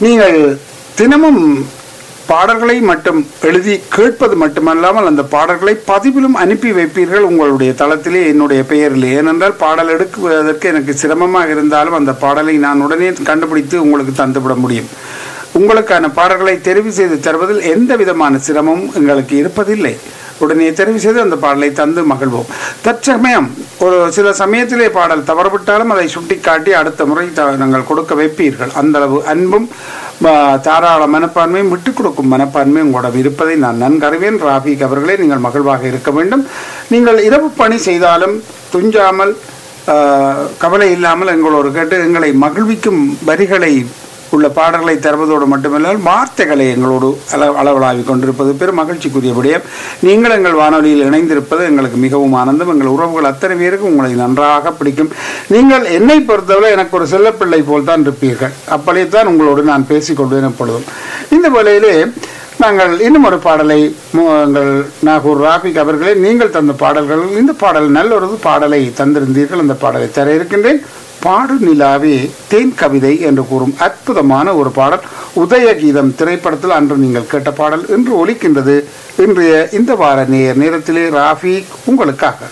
நீங்கள் தினமும் பாடல்களை மட்டும் எழுதி கேட்பது மட்டுமல்லாமல் அந்த பாடல்களை பதிவிலும் அனுப்பி வைப்பீர்கள் உங்களுடைய தளத்திலே என்னுடைய பெயரிலே ஏனென்றால் பாடல் எடுக்குவதற்கு எனக்கு சிரமமாக இருந்தாலும் அந்த பாடலை நான் உடனே கண்டுபிடித்து உங்களுக்கு தந்துவிட முடியும் உங்களுக்கான பாடல்களை தெரிவு செய்து தருவதில் எந்த விதமான சிரமமும் எங்களுக்கு இருப்பதில்லை உடனே தெரிவு செய்து அந்த பாடலை தந்து மகிழ்வோம் தற்சமயம் ஒரு சில சமயத்திலே பாடல் தவறுவிட்டாலும் அதை சுட்டிக்காட்டி அடுத்த முறை த- நாங்கள் கொடுக்க வைப்பீர்கள் அந்த அளவு அன்பும் ஆ, தாராள மனப்பான்மையும் விட்டுக் கொடுக்கும் மனப்பான்மையும் உங்களிடம் இருப்பதை நான் நன்கு அறிவேன் ராபிக் அவர்களே நீங்கள் மகிழ்வாக இருக்க வேண்டும் நீங்கள் இரவு பணி செய்தாலும் துஞ்சாமல் ஆ, கவலை இல்லாமல் எங்களோடு கேட்டு எங்களை மகிழ்விக்கும் வரிகளை உள்ள பாடல்களை தருவதோடு மட்டுமல்லால் வார்த்தைகளை எங்களோடு அள அளவலாவிக் கொண்டிருப்பது பெரும் மகிழ்ச்சிக்குரிய விடயம் நீங்கள் எங்கள் வானொலியில் இணைந்திருப்பது எங்களுக்கு மிகவும் ஆனந்தம் எங்கள் உறவுகள் அத்தனை பேருக்கும் உங்களை நன்றாக பிடிக்கும் நீங்கள் என்னை பொறுத்தவரை எனக்கு ஒரு செல்லப்பிள்ளை போல் தான் இருப்பீர்கள் அப்படித்தான் உங்களோடு நான் பேசிக்கொள்வேன் எப்பொழுதும் இந்த வேளையிலே நாங்கள் இன்னும் ஒரு பாடலை மு- எங்கள் நாகூர் ராபிக் அவர்களே நீங்கள் தந்த பாடல்கள் இந்த பாடல் நல்ல ஒரு பாடலை தந்திருந்தீர்கள் அந்த பாடலை தர இருக்கின்றேன் பாடு நிலாவே தேன் கவிதை என்று கூறும் அற்புதமான ஒரு பாடல் உதயகீதம் திரைப்படத்தில் அன்று நீங்கள் கேட்ட பாடல் இன்று ஒலிக்கின்றது இன்றைய இந்த வார நேர் நேரத்திலே ராஃபி உங்களுக்காக